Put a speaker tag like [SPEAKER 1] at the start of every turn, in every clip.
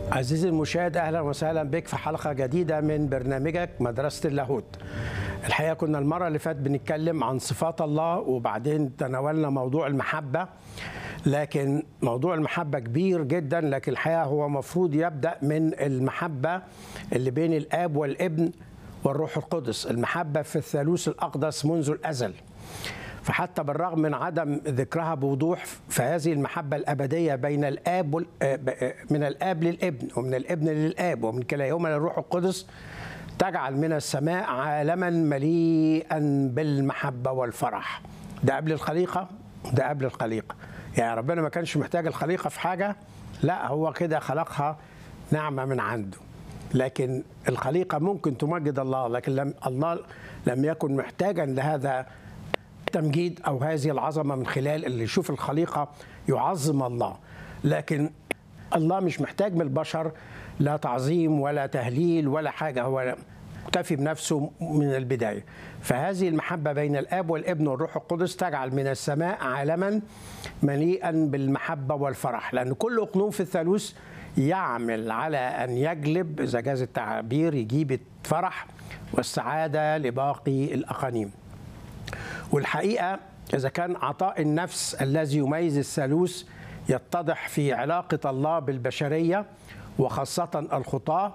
[SPEAKER 1] عزيزي المشاهد اهلا وسهلا بك في حلقه جديده من برنامجك مدرسه اللاهوت. الحقيقه كنا المره اللي فاتت بنتكلم عن صفات الله وبعدين تناولنا موضوع المحبه لكن موضوع المحبه كبير جدا لكن الحقيقه هو مفروض يبدا من المحبه اللي بين الاب والابن والروح القدس، المحبه في الثالوث الاقدس منذ الازل. فحتى بالرغم من عدم ذكرها بوضوح فهذه المحبة الأبدية بين الآب وال... من الآب للابن ومن الابن للآب ومن كلاهما للروح القدس تجعل من السماء عالما مليئا بالمحبة والفرح ده قبل الخليقة ده قبل الخليقة يعني ربنا ما كانش محتاج الخليقة في حاجة لا هو كده خلقها نعمة من عنده لكن الخليقة ممكن تمجد الله لكن لم الله لم يكن محتاجا لهذا التمجيد او هذه العظمه من خلال اللي يشوف الخليقه يعظم الله لكن الله مش محتاج من البشر لا تعظيم ولا تهليل ولا حاجه هو مكتفي بنفسه من البدايه فهذه المحبه بين الاب والابن والروح القدس تجعل من السماء عالما مليئا بالمحبه والفرح لان كل اقنوم في الثالوث يعمل على ان يجلب اذا جاز التعبير يجيب الفرح والسعاده لباقي الاقانيم والحقيقه اذا كان عطاء النفس الذي يميز الثالوث يتضح في علاقه الله بالبشريه وخاصه الخطاه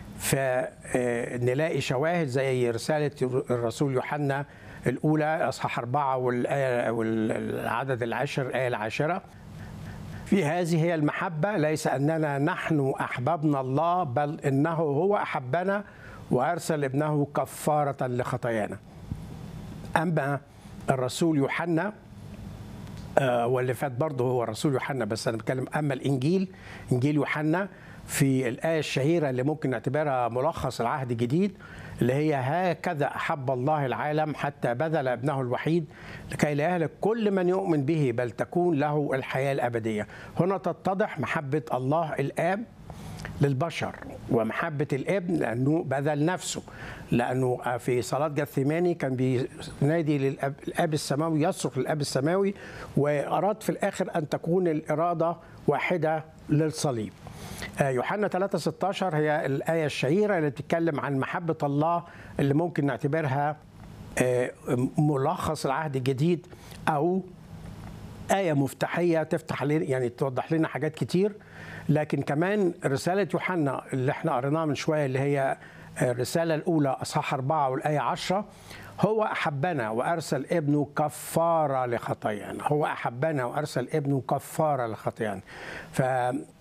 [SPEAKER 1] فنلاقي شواهد زي رساله الرسول يوحنا الاولى اصحاح اربعه والايه والعدد العاشر الايه العاشره في هذه هي المحبه ليس اننا نحن احببنا الله بل انه هو احبنا وارسل ابنه كفاره لخطايانا اما الرسول يوحنا آه واللي فات برضه هو الرسول يوحنا بس انا بتكلم اما الانجيل انجيل يوحنا في الايه الشهيره اللي ممكن نعتبرها ملخص العهد الجديد اللي هي هكذا احب الله العالم حتى بذل ابنه الوحيد لكي لا يهلك كل من يؤمن به بل تكون له الحياه الابديه. هنا تتضح محبه الله الاب للبشر ومحبة الابن لأنه بذل نفسه لأنه في صلاة جثماني كان بينادي للأب السماوي يصرخ للأب السماوي وأراد في الآخر أن تكون الإرادة واحدة للصليب يوحنا 3 16 هي الآية الشهيرة اللي بتتكلم عن محبة الله اللي ممكن نعتبرها ملخص العهد الجديد أو آية مفتاحية تفتح لنا يعني توضح لنا حاجات كتير لكن كمان رسالة يوحنا اللي احنا قريناها من شوية اللي هي الرسالة الأولى أصحاح أربعة والآية عشرة هو أحبنا وأرسل ابنه كفارة لخطايانا هو أحبنا وأرسل ابنه كفارة لخطايانا